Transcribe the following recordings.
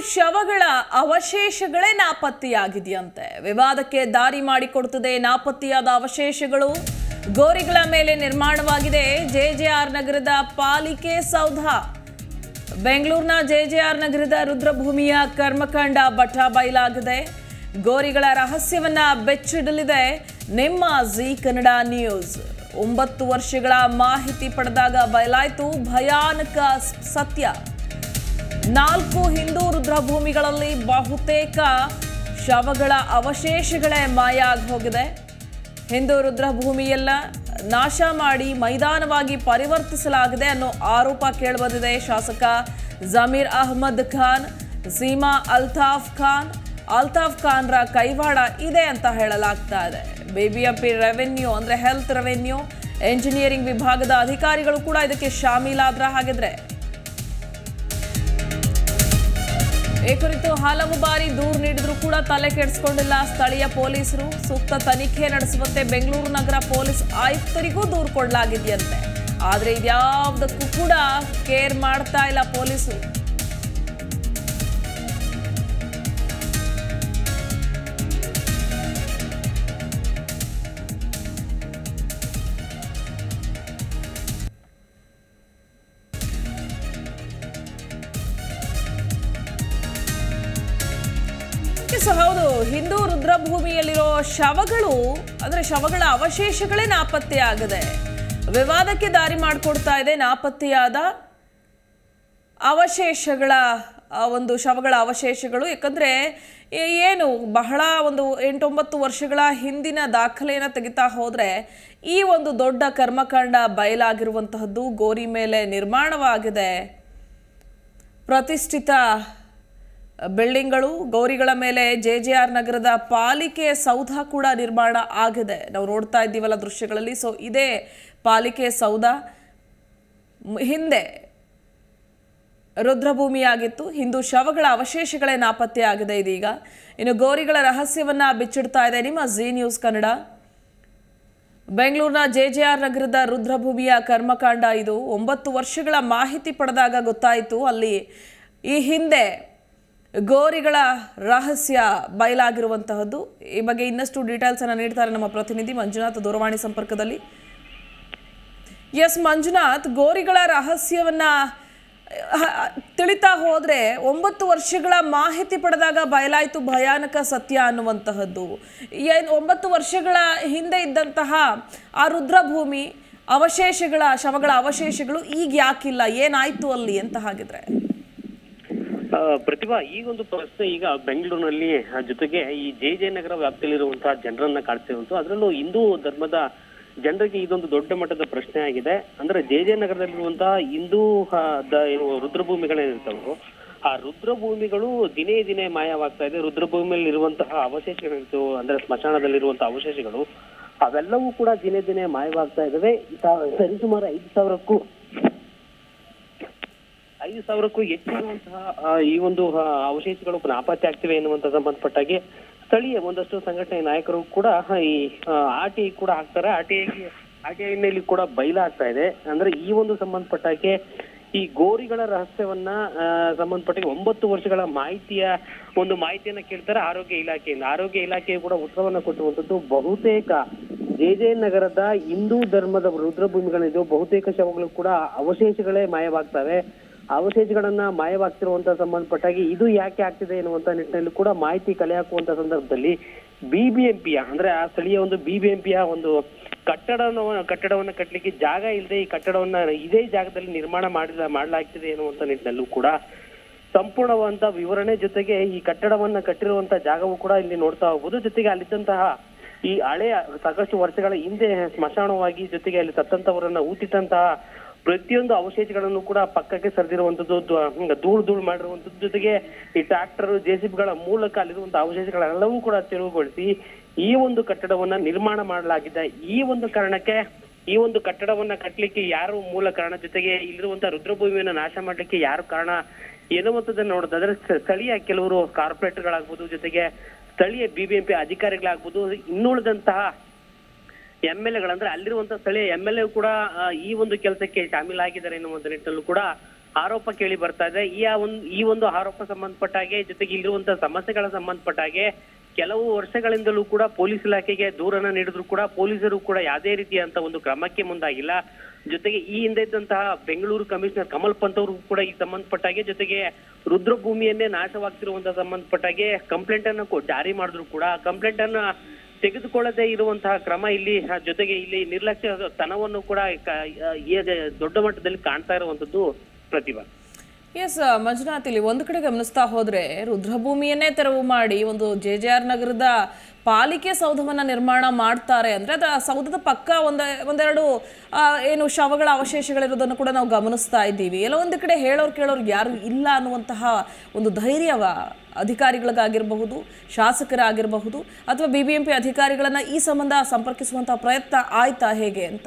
ಶವಗಳ ಅವಶೇಷಗಳೇ ನಾಪತ್ತೆಯಾಗಿದೆಯಂತೆ ವಿವಾದಕ್ಕೆ ದಾರಿ ಮಾಡಿಕೊಡುತ್ತದೆ ನಾಪತ್ತೆಯಾದ ಅವಶೇಷಗಳು ಗೋರಿಗಳ ಮೇಲೆ ನಿರ್ಮಾಣವಾಗಿದೆ ಜೆಜೆಆರ್ ನಗರದ ಪಾಲಿಕೆ ಸೌಧ ಬೆಂಗಳೂರಿನ ಜೆಜೆಆರ್ ನಗರದ ರುದ್ರಭೂಮಿಯ ಕರ್ಮಕಾಂಡ ಬಟ ಬಯಲಾಗಿದೆ ಗೋರಿಗಳ ರಹಸ್ಯವನ್ನ ಬೆಚ್ಚಿಡಲಿದೆ ನಿಮ್ಮ ಜಿ ಕನ್ನಡ ನ್ಯೂಸ್ ಒಂಬತ್ತು ವರ್ಷಗಳ ಮಾಹಿತಿ ಪಡೆದಾಗ ಬಯಲಾಯಿತು ಭಯಾನಕ ಸತ್ಯ ನಾಲ್ಕು ಹಿಂದೂ ರುದ್ರಭೂಮಿಗಳಲ್ಲಿ ಬಹುತೇಕ ಶವಗಳ ಅವಶೇಷಗಳೇ ಮಾಯ ಆಗಿ ಹೋಗಿದೆ ಹಿಂದೂ ರುದ್ರಭೂಮಿಯೆಲ್ಲ ನಾಶ ಮಾಡಿ ಮೈದಾನವಾಗಿ ಪರಿವರ್ತಿಸಲಾಗಿದೆ ಅನ್ನೋ ಆರೋಪ ಕೇಳಿಬಂದಿದೆ ಶಾಸಕ ಜಮೀರ್ ಅಹ್ಮದ್ ಖಾನ್ ಸೀಮಾ ಅಲ್ತಾಫ್ ಖಾನ್ ಅಲ್ತಾಫ್ ಖಾನ್ರ ಕೈವಾಡ ಇದೆ ಅಂತ ಹೇಳಲಾಗ್ತಾ ಇದೆ ಬಿಬಿಎಂಪಿ ರೆವೆನ್ಯೂ ಅಂದ್ರೆ ಹೆಲ್ತ್ ರೆವೆನ್ಯೂ ಎಂಜಿನಿಯರಿಂಗ್ ವಿಭಾಗದ ಅಧಿಕಾರಿಗಳು ಕೂಡ ಇದಕ್ಕೆ ಶಾಮೀಲಾದ್ರ ಹಾಗಿದ್ರೆ ಈ ಕುರಿತು ಹಲವು ಬಾರಿ ದೂರು ನೀಡಿದ್ರು ಕೂಡ ತಲೆ ಕೆಡಿಸಿಕೊಂಡಿಲ್ಲ ಸ್ಥಳೀಯ ಪೊಲೀಸರು ಸೂಕ್ತ ತನಿಖೆ ನಡೆಸುವಂತೆ ಬೆಂಗಳೂರು ನಗರ ಪೊಲೀಸ್ ಆಯುಕ್ತರಿಗೂ ದೂರು ಕೊಡಲಾಗಿದೆಯಂತೆ ಆದ್ರೆ ಇದ್ಯಾವುದಕ್ಕೂ ಕೂಡ ಕೇರ್ ಮಾಡ್ತಾ ಇಲ್ಲ ಪೊಲೀಸರು ಸೊ ಹೌದು ಹಿಂದೂ ರುದ್ರಭೂಮಿಯಲ್ಲಿರೋ ಶವಗಳು ಅಂದ್ರೆ ಶವಗಳ ಅವಶೇಷಗಳೇ ನಾಪತ್ತೆಯಾಗದೆ ವಿವಾದಕ್ಕೆ ದಾರಿ ಮಾಡಿಕೊಡ್ತಾ ಇದೆ ನಾಪತ್ತೆಯಾದ ಅವಶೇಷಗಳ ಆ, ಒಂದು ಶವಗಳ ಅವಶೇಷಗಳು ಯಾಕಂದ್ರೆ ಏ- ಏನು ಬಹಳ ಒಂದು ಎಂಟೊಂಬತ್ತು ವರ್ಷಗಳ ಹಿಂದಿನ ದಾಖಲೆಯನ್ನು ತೆಗಿತಾ ಹೋದ್ರೆ ಈ ಒಂದು ದೊಡ್ಡ ಕರ್ಮಕಾಂಡ ಬಯಲಾಗಿರುವಂತಹದ್ದು ಗೋರಿ ಮೇಲೆ ನಿರ್ಮಾಣವಾಗಿದೆ ಪ್ರತಿಷ್ಠಿತ ಬಿಲ್ಡಿಂಗ್ಗಳು ಗೌರಿಗಳ ಮೇಲೆ ಜೆ ಜೆ ಆರ್ ನಗರದ ಪಾಲಿಕೆ ಸೌಧ ಕೂಡ ನಿರ್ಮಾಣ ಆಗಿದೆ ನಾವು ನೋಡ್ತಾ ಇದ್ದೀವಲ್ಲ ದೃಶ್ಯಗಳಲ್ಲಿ ಸೊ ಇದೇ ಪಾಲಿಕೆ ಸೌಧ ಮ್- ಹಿಂದೆ ರುದ್ರಭೂಮಿಯಾಗಿತ್ತು ಹಿಂದೂ ಶವಗಳ ಅವಶೇಷಗಳೇ ನಾಪತ್ತೆ ಆಗಿದೆ ಇದೀಗ ಇನ್ನು ಗೋರಿಗಳ ರಹಸ್ಯವನ್ನ ಬಿಚ್ಚಿಡ್ತಾ ಇದೆ ನಿಮ್ಮ ಜಿ ನ್ಯೂಸ್ ಕನ್ನಡ ಬೆಂಗಳೂರಿನ ಜೆಜೆಆರ್ ನಗರದ ರುದ್ರಭೂಮಿಯ ಕರ್ಮಕಾಂಡ ಇದು ಒಂಬತ್ತು ವರ್ಷಗಳ ಮಾಹಿತಿ ಪಡೆದಾಗ ಗೊತ್ತಾಯಿತು ಅಲ್ಲಿ ಈ ಹಿಂದೆ ಗೋರಿಗಳ ರಹಸ್ಯ ಬಯಲಾಗಿರುವಂತಹದ್ದು ಈ ಬಗ್ಗೆ ಇನ್ನಷ್ಟು ಡೀಟೇಲ್ಸ್ ಅನ್ನು ನೀಡ್ತಾರೆ ನಮ್ಮ ಪ್ರತಿನಿಧಿ ಮಂಜುನಾಥ್ ದೂರವಾಣಿ ಸಂಪರ್ಕದಲ್ಲಿ ಎಸ್ ಮಂಜುನಾಥ್ ಗೋರಿಗಳ ರಹಸ್ಯವನ್ನ ಅಹ್, ತಿಳಿತಾ ಹೋದ್ರೆ ಒಂಬತ್ತು ವರ್ಷಗಳ ಮಾಹಿತಿ ಪಡೆದಾಗ ಬಯಲಾಯಿತು ಭಯಾನಕ ಸತ್ಯ ಅನ್ನುವಂತಹದ್ದು ಏನ್ ಒಂಬತ್ತು ವರ್ಷಗಳ ಹಿಂದೆ ಇದ್ದಂತಹ ಆ ರುದ್ರಭೂಮಿ ಅವಶೇಷಗಳ ಶವಗಳ ಅವಶೇಷಗಳು ಈಗ ಯಾಕಿಲ್ಲ ಏನಾಯ್ತು ಅಲ್ಲಿ ಅಂತ ಹಾಗಿದ್ರೆ ಆ, ಪ್ರತಿಭಾ ಈ ಒಂದು ಪ್ರಶ್ನೆ ಈಗ ಬೆಂಗಳೂರಿನಲ್ಲಿ ಆ, ಜೊತೆಗೆ ಈ ಜೆ ಜೆ ನಗರ ವ್ಯಾಪ್ತಿಯಲ್ಲಿರುವಂತಹ ಜನರನ್ನ ಕಾಡ್ತಿರುವಂತ ಅದರಲ್ಲೂ ಹಿಂದೂ ಧರ್ಮದ ಜನರಿಗೆ ಇದೊಂದು ದೊಡ್ಡ ಮಟ್ಟದ ಪ್ರಶ್ನೆ ಆಗಿದೆ ಅಂದ್ರೆ ಜೆ ಜೆ ನಗರದಲ್ಲಿರುವಂತಹ ಹಿಂದೂ ಆ, ದ- ಏನು ರುದ್ರಭೂಮಿಗಳೇನಿರ್ತಾವೋ ಆ ರುದ್ರಭೂಮಿಗಳು ದಿನೇ ದಿನೇ ಮಾಯವಾಗ್ತಾ ಇದೆ ರುದ್ರಭೂಮಿಯಲ್ಲಿ ಇರುವಂತಹ ಅವಶೇಷಗಳಿರ್ತವೆ ಅಂದ್ರೆ ಸ್ಮಶಾನದಲ್ಲಿರುವಂತಹ ಅವಶೇಷಗಳು ಅವೆಲ್ಲವೂ ಕೂಡ ದಿನೇ ದಿನೇ ಮಾಯವಾಗ್ತಾ ಇದಾವೆ ಸ- ಸರಿಸುಮಾರು ಐದು ಸಾವಿರಕ್ಕೂ ಐದು ಸಾವಿರಕ್ಕೂ ಹೆಚ್ಚಿರುವಂತಹ ಆ, ಈ ಒಂದು ಆ, ಅವಶೇಷಗಳು ನಾಪತ್ತೆ ಆಗ್ತಿವೆ ಎನ್ನುವಂತ ಸಂಬಂಧಪಟ್ಟಾಗೆ ಸ್ಥಳೀಯ ಒಂದಷ್ಟು ಸಂಘಟನೆ ನಾಯಕರು ಕೂಡ ಈ ಆರ್ ಟಿ ಕೂಡ ಹಾಕ್ತಾರೆ ಆರ್ ಟಿ ಆರ್ ಟಿ ಐನಲ್ಲಿ ಕೂಡ ಬಯಲಾಗ್ತಾ ಇದೆ ಅಂದ್ರೆ ಈ ಒಂದು ಸಂಬಂಧಪಟ್ಟಾಗೆ ಈ ಗೋರಿಗಳ ರಹಸ್ಯವನ್ನ ಆ, ಸಂಬಂಧಪಟ್ಟ ಒಂಬತ್ತು ವರ್ಷಗಳ ಮಾಹಿತಿಯ ಒಂದು ಮಾಹಿತಿಯನ್ನ ಕೇಳ್ತಾರೆ ಆರೋಗ್ಯ ಇಲಾಖೆಯಿಂದ ಆರೋಗ್ಯ ಇಲಾಖೆ ಕೂಡ ಉತ್ತರವನ್ನ ಕೊಟ್ಟಿರುವಂತದ್ದು ಬಹುತೇಕ ಜೆ ಜೆ ನಗರದ ಹಿಂದೂ ಧರ್ಮದ ರುದ್ರಭೂಮಿಗಳಿದ್ದು ಬಹುತೇಕ ಶವಗಳು ಕೂಡ ಅವಶೇಷಗಳೇ ಮಾಯವಾಗ್ತವೆ ಅವಶೇಷಗಳನ್ನ ಮಾಯವಾಗ್ತಿರುವಂತ ಸಂಬಂಧಪಟ್ಟಾಗಿ ಇದು ಯಾಕೆ ಆಗ್ತಿದೆ ಎನ್ನುವಂತ ನಿಟ್ಟಿನಲ್ಲಿ ಕೂಡ ಮಾಹಿತಿ ಕಲೆ ಹಾಕುವಂತ ಸಂದರ್ಭದಲ್ಲಿ ಬಿಬಿಎಂಪಿಯ ಅಂದ್ರೆ ಆ ಸ್ಥಳೀಯ ಒಂದು ಬಿಬಿಎಂಪಿಯ ಒಂದು ಕಟ್ಟಡವನ್ನು ಕಟ್ಟಡವನ್ನ ಕಟ್ಟಲಿಕ್ಕೆ ಜಾಗ ಇಲ್ಲದೆ ಈ ಕಟ್ಟಡವನ್ನ ಇದೇ ಜಾಗದಲ್ಲಿ ನಿರ್ಮಾಣ ಮಾಡಿದ ಮಾಡಲಾಗ್ತಿದೆ ಎನ್ನುವಂತ ನಿಟ್ಟಿನಲ್ಲೂ ಕೂಡ ಸಂಪೂರ್ಣವಾದಂತ ವಿವರಣೆ ಜೊತೆಗೆ ಈ ಕಟ್ಟಡವನ್ನ ಕಟ್ಟಿರುವಂತ ಜಾಗವು ಕೂಡ ಇಲ್ಲಿ ನೋಡ್ತಾ ಹೋಗ್ಬೋದು ಜೊತೆಗೆ ಅಲ್ಲಿದ್ದಂತಹ ಈ ಹಳೆಯ ಸಾಕಷ್ಟು ವರ್ಷಗಳ ಹಿಂದೆ ಸ್ಮಶಾನವಾಗಿ ಜೊತೆಗೆ ಅಲ್ಲಿ ಸತ್ತಂತವರನ್ನ ಊತಿಟ್ಟಂತಹ ಪ್ರತಿಯೊಂದು ಅವಶೇಷಗಳನ್ನು ಕೂಡ ಪಕ್ಕಕ್ಕೆ ಸರಿದಿರುವಂತದ್ದು ಧೂಳು ಧೂಳು ಮಾಡಿರುವಂತದ್ದು ಜೊತೆಗೆ ಈ ಟ್ರಾಕ್ಟರ್ ಜೆಸಿಬಿಗಳ ಮೂಲಕ ಅಲ್ಲಿರುವಂತಹ ಅವಶೇಷಗಳೆಲ್ಲವೂ ಕೂಡ ತೆರವುಗೊಳಿಸಿ ಈ ಒಂದು ಕಟ್ಟಡವನ್ನ ನಿರ್ಮಾಣ ಮಾಡಲಾಗಿದೆ ಈ ಒಂದು ಕಾರಣಕ್ಕೆ ಈ ಒಂದು ಕಟ್ಟಡವನ್ನ ಕಟ್ಟಲಿಕ್ಕೆ ಯಾರು ಮೂಲ ಕಾರಣ ಜೊತೆಗೆ ಇಲ್ಲಿರುವಂತಹ ರುದ್ರಭೂಮಿಯನ್ನ ನಾಶ ಮಾಡ್ಲಿಕ್ಕೆ ಯಾರು ಕಾರಣ ಎನ್ನುವಂಥದ್ದನ್ನ ನೋಡೋದಾದ್ರೆ ಸ- ಸ್ಥಳೀಯ ಕೆಲವರು ಕಾರ್ಪೊರೇಟರ್ಗಳಾಗ್ಬೋದು ಜೊತೆಗೆ ಸ್ಥಳೀಯ ಬಿಬಿಎಂಪಿ ಅಧಿಕಾರಿಗಳಾಗ್ಬೋದು ಇನ್ನುಳಿದಂತಹ ಎಂ ಎಲ್ ಎಗಳಂದ್ರೆ ಅಲ್ಲಿರುವಂತಹ ಸ್ಥಳೀಯ ಎಂ ಎಲ್ ಎ ಕೂಡ ಆ, ಈ ಒಂದು ಕೆಲಸಕ್ಕೆ ಶಾಮೀಲಾಗಿದ್ದಾರೆ ಎನ್ನುವಂತ ನಿಟ್ಟಿನಲ್ಲೂ ಕೂಡ ಆರೋಪ ಕೇಳಿ ಬರ್ತಾ ಇದೆ ಈ ಆ ಒಂದು ಈ ಒಂದು ಆರೋಪ ಸಂಬಂಧಪಟ್ಟ ಹಾಗೆ ಜೊತೆಗೆ ಇಲ್ಲಿರುವಂತಹ ಸಮಸ್ಯೆಗಳ ಸಂಬಂಧಪಟ್ಟ ಹಾಗೆ ಕೆಲವು ವರ್ಷಗಳಿಂದಲೂ ಕೂಡ ಪೊಲೀಸ್ ಇಲಾಖೆಗೆ ದೂರನ್ನ ನೀಡಿದ್ರು ಕೂಡ ಪೊಲೀಸರು ಕೂಡ ಯಾವುದೇ ರೀತಿಯಂತ ಒಂದು ಕ್ರಮಕ್ಕೆ ಮುಂದಾಗಿಲ್ಲ ಜೊತೆಗೆ ಈ ಹಿಂದೆ ಇದ್ದಂತಹ ಬೆಂಗಳೂರು ಕಮಿಷನರ್ ಕಮಲ್ ಪಂತ್ ಅವರು ಕೂಡ ಈ ಸಂಬಂಧಪಟ್ಟಾಗೆ ಜೊತೆಗೆ ರುದ್ರಭೂಮಿಯನ್ನೇ ನಾಶವಾಗ್ತಿರುವಂತಹ ಸಂಬಂಧಪಟ್ಟಾಗೆ ಕಂಪ್ಲೇಂಟ್ ಅನ್ನ ಕೊ- ಜಾರಿ ಮಾಡಿದ್ರು ಕೂಡ ಕಂಪ್ಲೇಂಟ್ ಅನ್ನ ತೆಗೆದುಕೊಳ್ಳದೆ ಇರುವಂತಹ ಕ್ರಮ ಇಲ್ಲಿ ಆ, ಜೊತೆಗೆ ಇಲ್ಲಿ ನಿರ್ಲಕ್ಷ್ಯ ತನವನ್ನು ಕೂಡ ಕ- ಈ ದೊಡ್ಡ ಮಟ್ಟದಲ್ಲಿ ಕಾಣ್ತಾ ಇರುವಂತದ್ದು ಪ್ರತಿಭಾ ಎಸ್ ಮಂಜುನಾಥ್ ಇಲ್ಲಿ ಒಂದು ಕಡೆ ಗಮನಿಸ್ತಾ ಹೋದ್ರೆ ರುದ್ರಭೂಮಿಯನ್ನೇ ತೆರವು ಮಾಡಿ ಒಂದು ಜೆ ಜೆ ಆರ್ ನಗರದ ಪಾಲಿಕೆ ಸೌಧವನ್ನ ನಿರ್ಮಾಣ ಮಾಡ್ತಾರೆ ಅಂದ್ರೆ ಅದರ ಸೌಧದ ಪಕ್ಕ ಒಂದ ಒಂದೆರಡು ಆ, ಏನು ಶವಗಳ ಅವಶೇಷಗಳಿರೋದನ್ನು ಕೂಡ ನಾವು ಗಮನಿಸ್ತಾ ಇದ್ದೀವಿ ಎಲ್ಲ ಒಂದು ಕಡೆ ಹೇಳೋರು ಕೇಳೋರು ಯಾರು ಇಲ್ಲ ಅನ್ನುವಂತಹ ಒಂದು ಧೈರ್ಯವ ಅಧಿಕಾರಿಗಳಿಗಾಗಿರಬಹುದು ಶಾಸಕರಾಗಿರಬಹುದು ಅಥವಾ ಬಿ ಬಿ ಎಂ ಪಿ ಅಧಿಕಾರಿಗಳನ್ನ ಈ ಸಂಬಂಧ ಸಂಪರ್ಕಿಸುವಂತಹ ಪ್ರಯತ್ನ ಆಯ್ತಾ ಹೇಗೆ ಅಂತ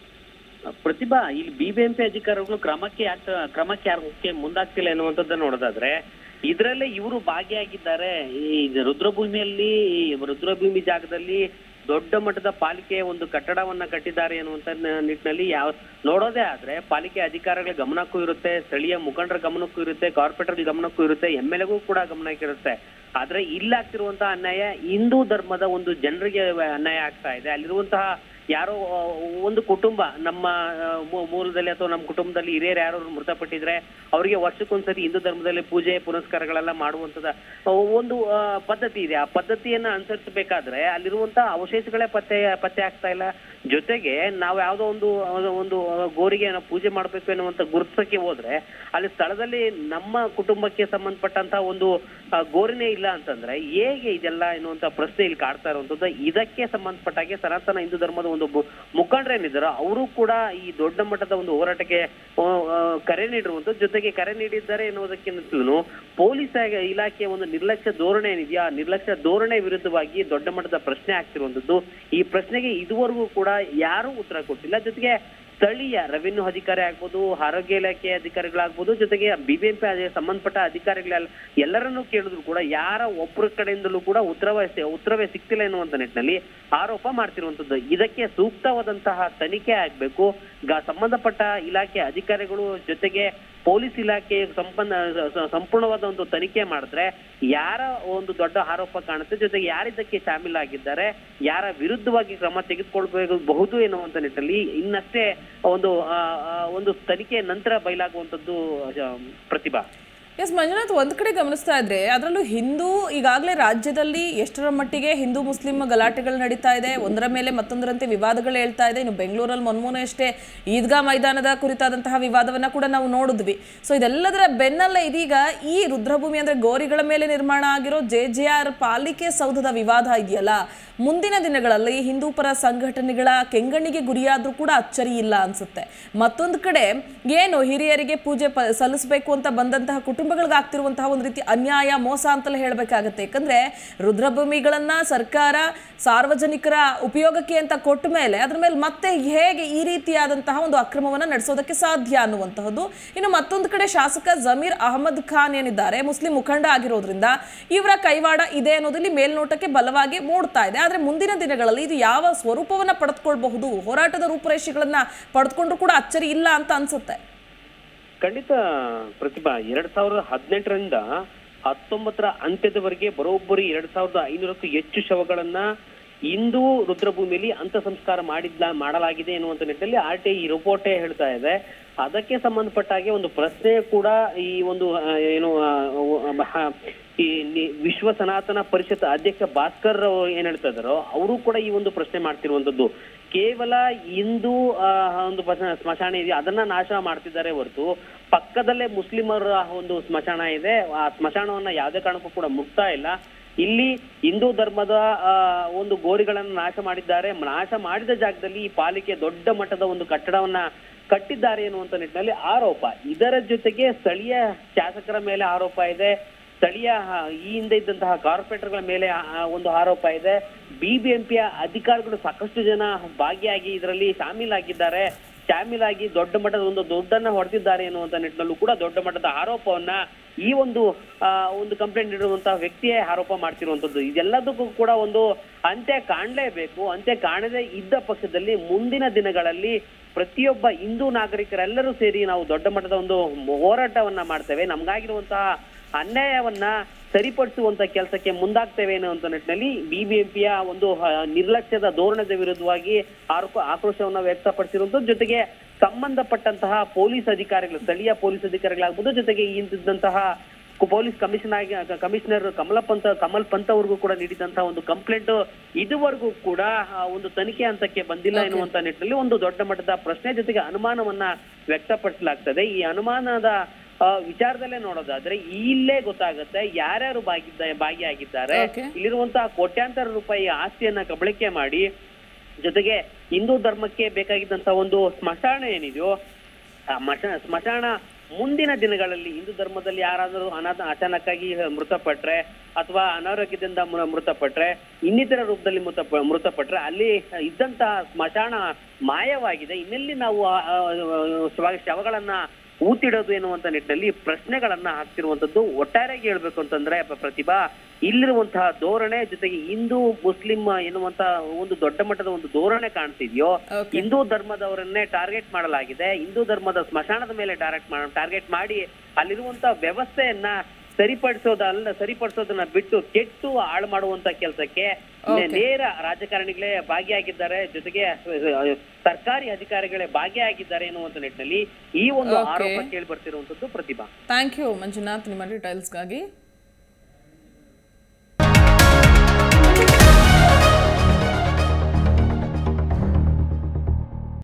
ಪ್ರತಿಭಾ ಇಲ್ಲಿ ಬಿಬಿಎಂಪಿ ಅಧಿಕಾರಿಗಳು ಕ್ರಮಕ್ಕೆ ಯಾಕೆ ಕ್ರಮಕ್ಕೆ ಯಾಕೆ ಮುಂದಾಗ್ತಿಲ್ಲ ಎನ್ನುವಂಥದ್ದನ್ನ ನೋಡೋದಾದ್ರೆ ಇದ್ರಲ್ಲೇ ಇವರು ಭಾಗಿಯಾಗಿದ್ದಾರೆ ಈ ರುದ್ರಭೂಮಿಯಲ್ಲಿ ಈ ರುದ್ರಭೂಮಿ ಜಾಗದಲ್ಲಿ ದೊಡ್ಡ ಮಟ್ಟದ ಪಾಲಿಕೆ ಒಂದು ಕಟ್ಟಡವನ್ನ ಕಟ್ಟಿದ್ದಾರೆ ಎನ್ನುವಂತ ನ- ನಿಟ್ಟಿನಲ್ಲಿ ಯಾವ ನೋಡೋದೇ ಆದ್ರೆ ಪಾಲಿಕೆ ಅಧಿಕಾರಿಗಳ ಗಮನಕ್ಕೂ ಇರುತ್ತೆ ಸ್ಥಳೀಯ ಮುಖಂಡರ ಗಮನಕ್ಕೂ ಇರುತ್ತೆ ಕಾರ್ಪೊರೇಟರ್ ಗಮನಕ್ಕೂ ಇರುತ್ತೆ ಎಂ ಎಲ್ ಎಗೂ ಕೂಡ ಗಮನಕ್ಕೆ ಇರುತ್ತೆ ಆದ್ರೆ ಇಲ್ಲಾಗ್ತಿರುವಂತಹ ಅನ್ಯಾಯ ಹಿಂದೂ ಧರ್ಮದ ಒಂದು ಜನರಿಗೆ ಅನ್ಯಾಯ ಆಗ್ತಾ ಇದೆ ಅಲ್ಲಿರುವಂತಹ ಯಾರೋ ಆ, ಒಂದು ಕುಟುಂಬ ನಮ್ಮ ಆ, ಮೂ- ಮೂಲದಲ್ಲಿ ಅಥವಾ ನಮ್ಮ ಕುಟುಂಬದಲ್ಲಿ ಹಿರಿಯರು ಯಾರು ಮೃತಪಟ್ಟಿದ್ರೆ ಅವರಿಗೆ ವರ್ಷಕ್ಕೊಂದ್ಸರಿ ಹಿಂದೂ ಧರ್ಮದಲ್ಲಿ ಪೂಜೆ ಪುನಸ್ಕಾರಗಳೆಲ್ಲ ಮಾಡುವಂತದ ಆ, ಒಂದು ಆ, ಪದ್ಧತಿ ಇದೆ ಆ ಪದ್ಧತಿಯನ್ನ ಅನುಸರಿಸಬೇಕಾದ್ರೆ ಅಲ್ಲಿರುವಂತಹ ಅವಶೇಷಗಳೇ ಪತ್ತೆ ಪತ್ತೆ ಆಗ್ತಾ ಇಲ್ಲ ಜೊತೆಗೆ ನಾವು ಯಾವ್ದೋ ಒಂದು ಒಂದು ಗೋರಿಗೆ ನಾವು ಪೂಜೆ ಮಾಡ್ಬೇಕು ಎನ್ನುವಂತ ಗುರುತಿಸಕ್ಕೆ ಹೋದ್ರೆ ಅಲ್ಲಿ ಸ್ಥಳದಲ್ಲಿ ನಮ್ಮ ಕುಟುಂಬಕ್ಕೆ ಸಂಬಂಧಪಟ್ಟಂತ ಒಂದು ಆ, ಗೋರಿನೇ ಇಲ್ಲ ಅಂತಂದ್ರೆ ಹೇಗೆ ಇದೆಲ್ಲ ಎನ್ನುವಂತ ಪ್ರಶ್ನೆ ಇಲ್ಲಿ ಕಾಡ್ತಾ ಇರುವಂತದ್ದು ಇದಕ್ಕೆ ಸಂಬಂಧಪಟ್ಟಾಗೆ ಸನಾತನ ಹಿಂದೂ ಧರ್ಮದ ಒಂದು ಬು- ಮುಖಂಡರೇನಿದ್ದಾರೋ ಅವರು ಕೂಡ ಈ ದೊಡ್ಡ ಮಟ್ಟದ ಒಂದು ಹೋರಾಟಕ್ಕೆ ಆ, ಆ, ಕರೆ ನೀಡಿರುವಂತದ್ದು ಜೊತೆಗೆ ಕರೆ ನೀಡಿದ್ದಾರೆ ಎನ್ನುವುದಕ್ಕಿಂತಲೂ ಪೊಲೀಸ್ ಆಗ- ಇಲಾಖೆಯ ಒಂದು ನಿರ್ಲಕ್ಷ್ಯ ಧೋರಣೆ ಏನಿದೆಯಾ ಆ ನಿರ್ಲಕ್ಷ್ಯ ಧೋರಣೆ ವಿರುದ್ಧವಾಗಿ ದೊಡ್ಡ ಮಟ್ಟದ ಪ್ರಶ್ನೆ ಆಗ್ತಿರುವಂತದ್ದು ಈ ಪ್ರಶ್ನೆಗೆ ಇದುವರೆಗೂ ಕೂಡ ಯಾರೂ ಉತ್ತರ ಕೊಟ್ಟಿಲ್ಲ ಜೊತೆಗೆ ಸ್ಥಳೀಯ ರೆವಿನ್ಯೂ ಅಧಿಕಾರಿ ಆಗ್ಬೋದು ಆರೋಗ್ಯ ಇಲಾಖೆ ಅಧಿಕಾರಿಗಳಾಗ್ಬೋದು ಜೊತೆಗೆ ಬಿಬಿಎಂಪಿ ಸಂಬಂಧಪಟ್ಟ ಅಧಿಕಾರಿಗಳೆಲ್ಲ ಎಲ್ಲರನ್ನೂ ಕೇಳಿದ್ರು ಕೂಡ ಯಾರ ಒಬ್ಬರ ಕಡೆಯಿಂದಲೂ ಕೂಡ ಉತ್ತರವೇ ಸಿ- ಉತ್ತರವೇ ಸಿಗ್ತಿಲ್ಲ ಎನ್ನುವಂತ ನಿಟ್ಟಿನಲ್ಲಿ ಆರೋಪ ಮಾಡ್ತಿರುವಂತದ್ದು ಇದಕ್ಕೆ ಸೂಕ್ತವಾದಂತಹ ತನಿಖೆ ಆಗ್ಬೇಕು ಗ- ಸಂಬಂಧಪಟ್ಟ ಇಲಾಖೆ ಅಧಿಕಾರಿಗಳು ಜೊತೆಗೆ ಪೊಲೀಸ್ ಇಲಾಖೆ ಸಂಪನ್ನ ಸ- ಸಂಪೂರ್ಣವಾದ ಒಂದು ತನಿಖೆ ಮಾಡಿದ್ರೆ ಯಾರ ಒಂದು ದೊಡ್ಡ ಆರೋಪ ಕಾಣುತ್ತೆ ಜೊತೆಗೆ ಯಾರಿದ್ದಕ್ಕೆ ಶಾಮೀಲಾಗಿದ್ದಾರೆ ಯಾರ ವಿರುದ್ಧವಾಗಿ ಕ್ರಮ ತೆಗೆದುಕೊಳ್ಬಹುದು ಎನ್ನುವಂತ ನಿಟ್ಟಿನಲ್ಲಿ ಇನ್ನಷ್ಟೇ ಒಂದು ಆ, ಆ, ಒಂದು ತನಿಖೆ ನಂತರ ಬಯಲಾಗುವಂತದ್ದು ಆ, ಪ್ರತಿಭಾ ಎಸ್ ಮಂಜುನಾಥ್ ಒಂದ್ ಕಡೆ ಗಮನಿಸ್ತಾ ಇದ್ರೆ ಅದರಲ್ಲೂ ಹಿಂದೂ ಈಗಾಗಲೇ ರಾಜ್ಯದಲ್ಲಿ ಎಷ್ಟರ ಮಟ್ಟಿಗೆ ಹಿಂದೂ ಮುಸ್ಲಿಂ ಗಲಾಟೆಗಳು ನಡೀತಾ ಇದೆ ಒಂದರ ಮೇಲೆ ಮತ್ತೊಂದರಂತೆ ವಿವಾದಗಳು ಹೇಳ್ತಾ ಇದೆ ಇನ್ನು ಬೆಂಗಳೂರಲ್ಲಿ ಮೊನ್ಮೊನೆ ಅಷ್ಟೇ ಈದ್ಗಾ ಮೈದಾನದ ಕುರಿತಾದಂತಹ ವಿವಾದವನ್ನ ಕೂಡ ನಾವು ನೋಡಿದ್ವಿ ಸೊ ಇದೆಲ್ಲದರ ಬೆನ್ನಲ್ಲೇ ಇದೀಗ ಈ ರುದ್ರಭೂಮಿ ಅಂದ್ರೆ ಗೋರಿಗಳ ಮೇಲೆ ನಿರ್ಮಾಣ ಆಗಿರೋ ಜೆ ಜೆ ಆರ್ ಪಾಲಿಕೆ ಸೌಧದ ವಿವಾದ ಇದೆಯಲ್ಲ ಮುಂದಿನ ದಿನಗಳಲ್ಲಿ ಹಿಂದೂ ಪರ ಸಂಘಟನೆಗಳ ಕೆಂಗಣ್ಣಿಗೆ ಗುರಿಯಾದ್ರೂ ಕೂಡ ಅಚ್ಚರಿ ಇಲ್ಲ ಅನ್ಸುತ್ತೆ ಮತ್ತೊಂದು ಕಡೆ ಏನು ಹಿರಿಯರಿಗೆ ಪೂಜೆ ಪ ಸಲ್ಲಿಸಬೇಕು ಅಂತ ಬಂದಂತಹ ಕುಟುಂಬಗಳಿಗಾಗ್ತಿರುವಂತಹ ಒಂದು ರೀತಿ ಅನ್ಯಾಯ ಮೋಸ ಅಂತಲೇ ಹೇಳಬೇಕಾಗತ್ತೆ ಯಾಕಂದ್ರೆ ರುದ್ರಭೂಮಿಗಳನ್ನ ಸರ್ಕಾರ ಸಾರ್ವಜನಿಕರ ಉಪಯೋಗಕ್ಕೆ ಅಂತ ಕೊಟ್ಟ ಮೇಲೆ ಅದ್ರ ಮೇಲೆ ಮತ್ತೆ ಹೇಗೆ ಈ ರೀತಿಯಾದಂತಹ ಒಂದು ಅಕ್ರಮವನ್ನ ನಡೆಸೋದಕ್ಕೆ ಸಾಧ್ಯ ಅನ್ನುವಂತಹದ್ದು ಇನ್ನು ಮತ್ತೊಂದು ಕಡೆ ಶಾಸಕ ಜಮೀರ್ ಅಹಮದ್ ಖಾನ್ ಏನಿದ್ದಾರೆ ಮುಸ್ಲಿಂ ಮುಖಂಡ ಆಗಿರೋದ್ರಿಂದ ಇವರ ಕೈವಾಡ ಇದೆ ಅನ್ನೋದಲ್ಲಿ ಮೇಲ್ನೋಟಕ್ಕೆ ಬಲವಾಗಿ ಮೂಡ್ತಾ ಇದೆ ಆದ್ರೆ ಮುಂದಿನ ದಿನಗಳಲ್ಲಿ ಇದು ಯಾವ ಸ್ವರೂಪವನ್ನ ಪಡೆದುಕೊಳ್ಬಹುದು ಹೋರಾಟದ ರೂಪುರೇಷೆಗಳನ್ನ ಪಡೆದುಕೊಂಡ್ರು ಕೂಡ ಅಚ್ಚರಿ ಇಲ್ಲ ಅಂತ ಅನ್ಸುತ್ತೆ ಖಂಡಿತ ಪ್ರತಿಭಾ ಎರಡ್ ಸಾವಿರದ ಹದಿನೆಂಟರಿಂದ ಹತ್ತೊಂಬತ್ತರ ಅಂತ್ಯದವರೆಗೆ ಬರೋಬ್ಬರಿ ಎರಡ್ ಸಾವಿರದ ಐನೂರಕ್ಕೂ ಹೆಚ್ಚು ಶವಗಳನ್ನ ಇಂದು ರುದ್ರಭೂಮಿಯಲ್ಲಿ ಅಂತ್ಯ ಸಂಸ್ಕಾರ ಮಾಡಿದ್ಲ ಮಾಡಲಾಗಿದೆ ಎನ್ನುವಂತ ನಿಟ್ಟಿನಲ್ಲಿ ಆರ್ ಟಿ ಐ ರಿಪೋರ್ಟೇ ಹೇಳ್ತಾ ಇದೆ ಅದಕ್ಕೆ ಸಂಬಂಧಪಟ್ಟ ಹಾಗೆ ಒಂದು ಪ್ರಶ್ನೆ ಕೂಡ ಈ ಒಂದು ಆ, ಏನು ಆ, ಆ, ಈ ನಿ- ವಿಶ್ವ ಸನಾತನ ಪರಿಷತ್ ಅಧ್ಯಕ್ಷ ಭಾಸ್ಕರ್ ಅವ್ರು ಏನ್ ಹೇಳ್ತಾ ಇದಾರೋ ಅವರು ಕೂಡ ಈ ಒಂದು ಪ್ರಶ್ನೆ ಮಾಡ್ತಿರುವಂತದ್ದು ಕೇವಲ ಹಿಂದೂ ಆ, ಒಂದು ಬಸ- ಸ್ಮಶಾನ ಇದೆಯಾ ಅದನ್ನ ನಾಶ ಮಾಡ್ತಿದ್ದಾರೆ ಹೊರತು ಪಕ್ಕದಲ್ಲೇ ಮುಸ್ಲಿಮರ ಒಂದು ಸ್ಮಶಾನ ಇದೆ ಆ ಸ್ಮಶಾನವನ್ನ ಯಾವುದೇ ಕಾರಣಕ್ಕೂ ಕೂಡ ಮುಕ್ತಾ ಇಲ್ಲ ಇಲ್ಲಿ ಹಿಂದೂ ಧರ್ಮದ ಆ, ಒಂದು ಗೋರಿಗಳನ್ನ ನಾಶ ಮಾಡಿದ್ದಾರೆ ನಾಶ ಮಾಡಿದ ಜಾಗದಲ್ಲಿ ಈ ಪಾಲಿಕೆ ದೊಡ್ಡ ಮಟ್ಟದ ಒಂದು ಕಟ್ಟಡವನ್ನ ಕಟ್ಟಿದ್ದಾರೆ ಎನ್ನುವಂತ ನಿಟ್ಟಿನಲ್ಲಿ ಆರೋಪ ಇದರ ಜೊತೆಗೆ ಸ್ಥಳೀಯ ಶಾಸಕರ ಮೇಲೆ ಆರೋಪ ಇದೆ ಸ್ಥಳೀಯ ಆ, ಈ ಹಿಂದೆ ಇದ್ದಂತಹ ಕಾರ್ಪೊರೇಟರ್ಗಳ ಮೇಲೆ ಆ, ಆ, ಒಂದು ಆರೋಪ ಇದೆ ಬಿಬಿಎಂಪಿಯ ಅಧಿಕಾರಿಗಳು ಸಾಕಷ್ಟು ಜನ ಭಾಗಿಯಾಗಿ ಇದರಲ್ಲಿ ಶಾಮೀಲಾಗಿದ್ದಾರೆ ಶಾಮೀಲಾಗಿ ದೊಡ್ಡ ಮಟ್ಟದ ಒಂದು ದುಡ್ಡನ್ನ ಹೊಡೆದಿದ್ದಾರೆ ಎನ್ನುವಂತ ನಿಟ್ಟಿನಲ್ಲೂ ಕೂಡ ದೊಡ್ಡ ಮಟ್ಟದ ಆರೋಪವನ್ನ ಈ ಒಂದು ಆ, ಒಂದು ಕಂಪ್ಲೇಂಟ್ ನೀಡುವಂತಹ ವ್ಯಕ್ತಿಯೇ ಆರೋಪ ಮಾಡ್ತಿರುವಂತದ್ದು ಇದೆಲ್ಲದಕ್ಕೂ ಕೂಡ ಒಂದು ಅಂತ್ಯ ಕಾಣಲೇಬೇಕು ಅಂತ್ಯ ಕಾಣದೇ ಇದ್ದ ಪಕ್ಷದಲ್ಲಿ ಮುಂದಿನ ದಿನಗಳಲ್ಲಿ ಪ್ರತಿಯೊಬ್ಬ ಹಿಂದೂ ನಾಗರಿಕರೆಲ್ಲರೂ ಸೇರಿ ನಾವು ದೊಡ್ಡ ಮಟ್ಟದ ಒಂದು ಹೋರಾಟವನ್ನ ಮಾಡ್ತೇವೆ ನಮ್ಗಾಗಿರುವಂತಹ ಅನ್ಯಾಯವನ್ನ ಸರಿಪಡಿಸುವಂತ ಕೆಲಸಕ್ಕೆ ಮುಂದಾಗ್ತೇವೆ ಅನ್ನುವಂತ ನಿಟ್ಟಿನಲ್ಲಿ ಬಿಬಿಎಂಪಿಯ ಒಂದು ಆ, ನಿರ್ಲಕ್ಷ್ಯದ ಧೋರಣೆದ ವಿರುದ್ಧವಾಗಿ ಆರೋಪ ಆಕ್ರೋಶವನ್ನ ವ್ಯಕ್ತಪಡಿಸಿರುವಂತದ್ದು ಜೊತೆಗೆ ಸಂಬಂಧಪಟ್ಟಂತಹ ಪೊಲೀಸ್ ಅಧಿಕಾರಿಗಳು ಸ್ಥಳೀಯ ಪೊಲೀಸ್ ಅಧಿಕಾರಿಗಳಾಗ್ಬೋದು ಜೊತೆಗೆ ಇಂತಹ ಪೊಲೀಸ್ ಕಮಿಷನ್ ಆಗಿ ಕಮಿಷನರ್ ಕಮಲ ಪಂತ ಕಮಲ್ ಪಂತ್ ಅವ್ರಿಗೂ ಕೂಡ ನೀಡಿದಂತಹ ಒಂದು ಕಂಪ್ಲೇಂಟ್ ಇದುವರೆಗೂ ಕೂಡ ಆ, ಒಂದು ತನಿಖೆ ಹಂತಕ್ಕೆ ಬಂದಿಲ್ಲ ಎನ್ನುವಂತ ನಿಟ್ಟಿನಲ್ಲಿ ಒಂದು ದೊಡ್ಡ ಮಟ್ಟದ ಪ್ರಶ್ನೆ ಜೊತೆಗೆ ಅನುಮಾನವನ್ನ ವ್ಯಕ್ತಪಡಿಸಲಾಗ್ತದೆ ಈ ಅನುಮಾನದ ಆ, ವಿಚಾರದಲ್ಲೇ ನೋಡೋದಾದ್ರೆ ಇಲ್ಲೇ ಗೊತ್ತಾಗುತ್ತೆ ಯಾರ್ಯಾರು ಭಾಗಿದ್ದ ಭಾಗಿಯಾಗಿದ್ದಾರೆ Okay. ಇಲ್ಲಿರುವಂತಹ ಕೋಟ್ಯಾಂತರ ರೂಪಾಯಿ ಆಸ್ತಿಯನ್ನ ಕಬಳಿಕೆ ಮಾಡಿ ಜೊತೆಗೆ ಹಿಂದೂ ಧರ್ಮಕ್ಕೆ ಬೇಕಾಗಿದ್ದಂತ ಒಂದು ಸ್ಮಶಾನ ಏನಿದೆಯೋ ಆ ಮಶ ಸ್ಮಶಾನ ಮುಂದಿನ ದಿನಗಳಲ್ಲಿ ಹಿಂದೂ ಧರ್ಮದಲ್ಲಿ ಯಾರಾದರೂ ಅನಾಥ ಅಚಾನಕ್ಕಾಗಿ ಮೃತಪಟ್ರೆ ಅಥವಾ ಅನಾರೋಗ್ಯದಿಂದ ಮೃ- ಮೃತಪಟ್ರೆ ಇನ್ನಿತರ ರೂಪದಲ್ಲಿ ಮೃತ ಮೃತಪಟ್ರೆ ಅಲ್ಲಿ ಇದ್ದಂತಹ ಸ್ಮಶಾನ ಮಾಯವಾಗಿದೆ ಇನ್ನೆಲ್ಲಿ ನಾವು ಆ, ಆ, ಶವ- ಶವಗಳನ್ನ ಊತಿಡೋದು ಎನ್ನುವಂತ ನಿಟ್ಟಿನಲ್ಲಿ ಪ್ರಶ್ನೆಗಳನ್ನ ಹಾಕ್ತಿರುವಂತದ್ದು ಒಟ್ಟಾರೆಯಾಗಿ ಹೇಳ್ಬೇಕು ಅಂತಂದ್ರೆ ಪ- ಪ್ರತಿಭಾ ಇಲ್ಲಿರುವಂತಹ ಧೋರಣೆ ಜೊತೆಗೆ ಹಿಂದೂ ಮುಸ್ಲಿಂ ಎನ್ನುವಂತ ಒಂದು ದೊಡ್ಡ ಮಟ್ಟದ ಒಂದು ಧೋರಣೆ ಕಾಣ್ತಿದ್ಯೋ Okay. ಹಿಂದೂ ಧರ್ಮದವರನ್ನೇ ಟಾರ್ಗೆಟ್ ಮಾಡಲಾಗಿದೆ ಹಿಂದೂ ಧರ್ಮದ ಸ್ಮಶಾನದ ಮೇಲೆ ಟಾರ್ಗೆಟ್ ಟಾರ್ಗೆಟ್ ಮಾಡಿ ಅಲ್ಲಿರುವಂತ ವ್ಯವಸ್ಥೆಯನ್ನ ಸರಿಪಡಿಸೋದಲ್ಲ ಸರಿಪಡಿಸೋದನ್ನ ಬಿಟ್ಟು ಕೆಟ್ಟು ಹಾಳು ಮಾಡುವಂತ ಕೆಲಸಕ್ಕೆ ನೇರ ರಾಜಕಾರಣಿಗಳೇ ಭಾಗಿಯಾಗಿದ್ದಾರೆ ಜೊತೆಗೆ ಅಹ್, ಸರ್ಕಾರಿ ಅಧಿಕಾರಿಗಳೇ ಭಾಗಿಯಾಗಿದ್ದಾರೆ ಎನ್ನುವಂತ ನಿಟ್ಟಿನಲ್ಲಿ ಈ ಒಂದು Okay. ಆರೋಪ ಕೇಳಿ ಬರ್ತಿರುವಂತದ್ದು ಪ್ರತಿಭಾ ಥ್ಯಾಂಕ್ ಯು ಮಂಜುನಾಥ್ ನಿಮ್ಮ ಡೀಟೇಲ್ಸ್ಗಾಗಿ